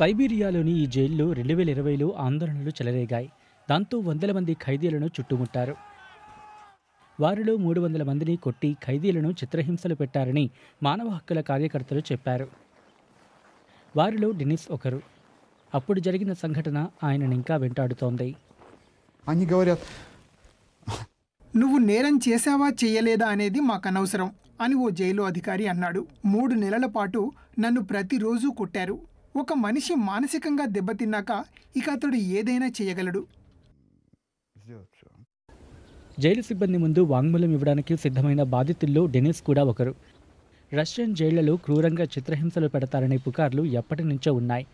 సైబీరియాలోని ఈ జైల్లో రెండు వేల ఇరవైలో ఆందోళనలు చెలరేగాయి దాంతో వందల మంది ఖైదీలను చుట్టుముట్టారు వారిలో మూడు వందల మందిని కొట్టి ఖైదీలను చిత్రహింసలు పెట్టారని మానవ హక్కుల కార్యకర్తలు చెప్పారు వారిలో డెనిస్ ఒకరు అప్పుడు జరిగిన సంఘటన ఆయనను ఇంకా వెంటాడుతోంది Они говорят, నువ్వు నేరం చేశావా చెయ్యలేదా అనేది మాకు అనవసరం అని ఓ జైలు అధికారి అన్నాడు మూడు నెలల పాటు నన్ను ప్రతిరోజు కొట్టారు ఒక మనిషి మానసికంగా దెబ్బతిన్నాక ఇక అతడు ఏదైనా చేయగలడు сделать все. జైలు సిబ్బంది ముందు వాంగ్మూలం ఇవ్వడానికి సిద్ధమైన బాధితుల్లో డెనిస్ కూడా ఒకరు రష్యన్ జైళ్లలో క్రూరంగా చిత్రహింసలు పెడతారనే పుకార్లు ఎప్పటి నుంచో ఉన్నాయి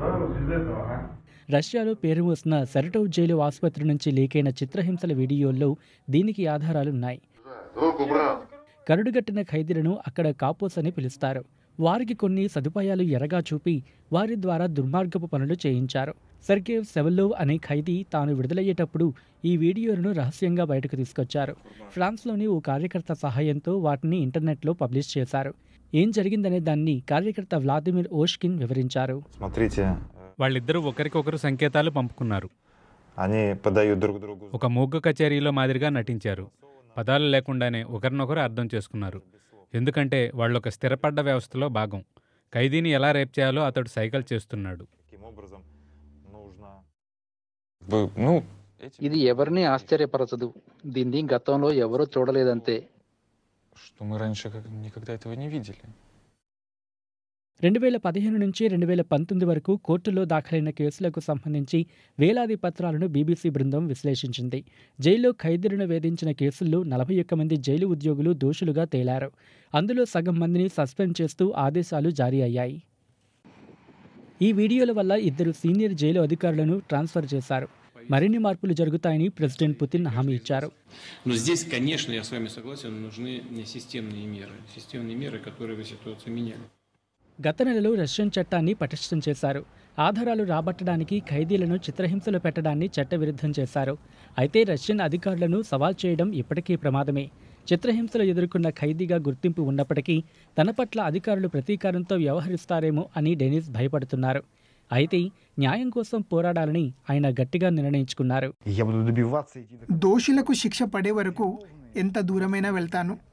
రష్యాలో పేరు మోసిన సెరటోవ్ జైలు ఆసుపత్రి నుంచి లీకైన చిత్రహింసల వీడియోల్లో దీనికి ఆధారాలున్నాయి కరుడుగట్టిన ఖైదీలను అక్కడ కాపోస్ అని పిలుస్తారు వారికి కొన్ని సదుపాయాలు ఎరగా చూపి వారి ద్వారా దుర్మార్గపు పనులు చేయించారు సర్గేవ్ సెవెల్లోవ్ అనే ఖైదీ తాను విడుదలయ్యేటప్పుడు ఈ వీడియోలను రహస్యంగా బయటకు తీసుకొచ్చారు ఫ్రాన్స్లోని ఓ కార్యకర్త సహాయంతో వాటిని ఇంటర్నెట్లో పబ్లిష్ చేశారు ఏం జరిగిందనే దాన్ని కార్యకర్త వ్లాదిమిర్ ఓష్కిన్ వివరించారు Смотрите, э, వాళ్ళిద్దరూ ఒకరికొకరు సంకేతాలు పంపుకున్నారు они подают друг другу ఒక మూగ కచేరీలో మాదిరిగా నటించారు పదాలు లేకుండానే ఒకరినొకరు అర్థం చేసుకున్నారు ఎందుకంటే వాళ్ళొక స్థిరపడ్డ వ్యవస్థలో భాగం ఖైదీని ఎలా రేప్ చేయాలో అతడు సైకిల్ చేస్తున్నాడు каким образом нужно... Б- Ну, эти, ఇది ఎవరిని ఆశ్చర్యపరచదు దీన్ని గతంలో ఎవరూ చూడలేదంతే что мы раньше как- никогда этого не видели. రెండు వేల పదిహేను నుంచి రెండు వేల పంతొమ్మిది వరకు కోర్టులో దాఖలైన కేసులకు సంబంధించి వేలాది పత్రాలను బీబీసీ బృందం విశ్లేషించింది జైల్లో ఖైదీలను వేధించిన కేసుల్లో నలభై ఒక్క మంది జైలు ఉద్యోగులు దోషులుగా తేలారు అందులో సగం మందిని సస్పెండ్ చేస్తూ ఆదేశాలు జారీ అయ్యాయి ఈ వీడియోల వల్ల ఇద్దరు సీనియర్ జైలు అధికారులను ట్రాన్స్ఫర్ చేశారు మరిన్ని మార్పులు జరుగుతాయని ప్రెసిడెంట్ పుతిన్ హామీ ఇచ్చారు Но здесь, конечно, я с вами согласен, нужны системные меры. Системные меры, которые бы ситуацию меняли. గత నెలలో రష్యన్ చట్టాన్ని పటిష్టం చేశారు ఆధారాలు రాబట్టడానికి ఖైదీలను చిత్రహింసలు పెట్టడాన్ని చట్టవిరుద్ధం చేశారు అయితే రష్యన్ అధికారులను సవాల్ చేయడం ఇప్పటికీ ప్రమాదమే చిత్రహింసలు ఎదుర్కొన్న ఖైదీగా గుర్తింపు ఉన్నప్పటికీ తన పట్ల అధికారులు ప్రతీకారంతో వ్యవహరిస్తారేమో అని డెనిస్ భయపడుతున్నారు అయితే న్యాయం కోసం పోరాడాలని ఆయన గట్టిగా నిర్ణయించుకున్నారు И я буду добиваться идти до దోషులకు శిక్ష పడే వరకు ఎంత దూరమైనా వెళ్తాను